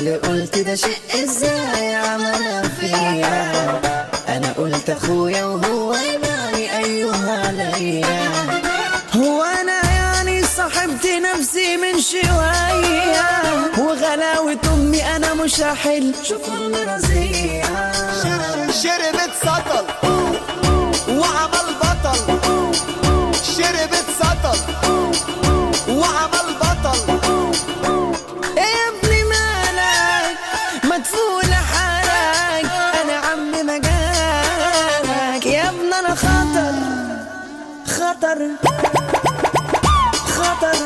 اللي قلت ده شيء ازاي عملها فيا انا قلت اخويا وهو يباني ايها عليا هو انا يعني صاحبت نفسي من شوية وغلاوة امي انا مش هحل شوفوا مرضية شربت سطل وعمل بطل شربت سطل وعمل بطل إيه يا ابني مالك مدفون حالك انا عم مجالك يا ابني انا خطر خطر خطر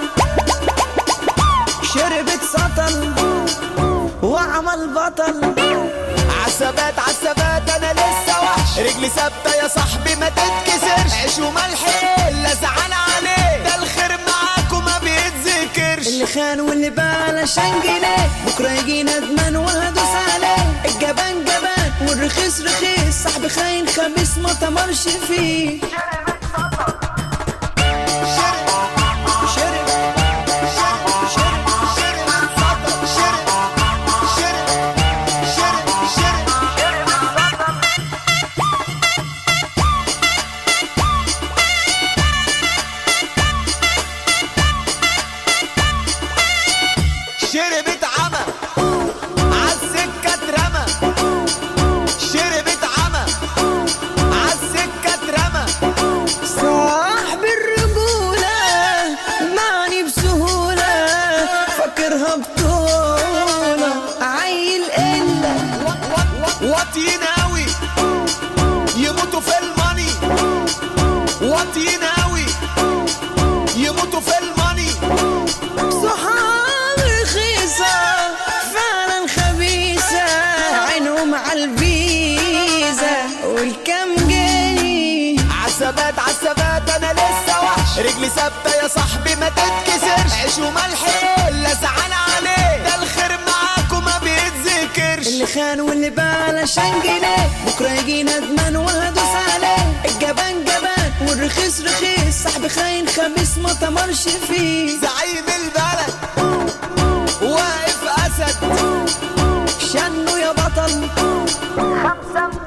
شربت سطل وعمل بطل عسبات عسبات انا لسه وحش رجلي ثابته يا صاحبي ما تتكسرش عيش وملح لا زعل عليه ده الخير معاك وما بيتذكرش اللي خان واللي باع علشان جنيه بكره يجي ندمان وهدوس عليه الجبان جبان والرخيص رخيص صاحبي خاين خبيث ما تمرش فيه شرب شرب شرب شرب شرب سطل شرب شرب شرب شرب شربت عمى عالسكة اترمى شربت عمى عالسكة اترمى صاحب الرجولة معني بسهولة فاكرها بطولة عيل إلا واطيين قوي يموتوا في الماني واطيين قوي يموتوا في الماني صحاب رخيصة فعلا خبيثة عينهم على الفيزا والكم جنيه عسبات عسبات انا لسه وحش رجلي ثابته يا صاحبي ما تتكسرش عيش وملح لا زعل عليه ده الخير معاك وما بيتذكرش اللي خان واللي باع علشان جنيه بكره يجي ندمان وهدوس عليه الجبان جبان والرخيص رخيص صاحبي خاين خبيث ما تمرش فيه زعيم البلد واقف اسد شنو يا بطل خمسة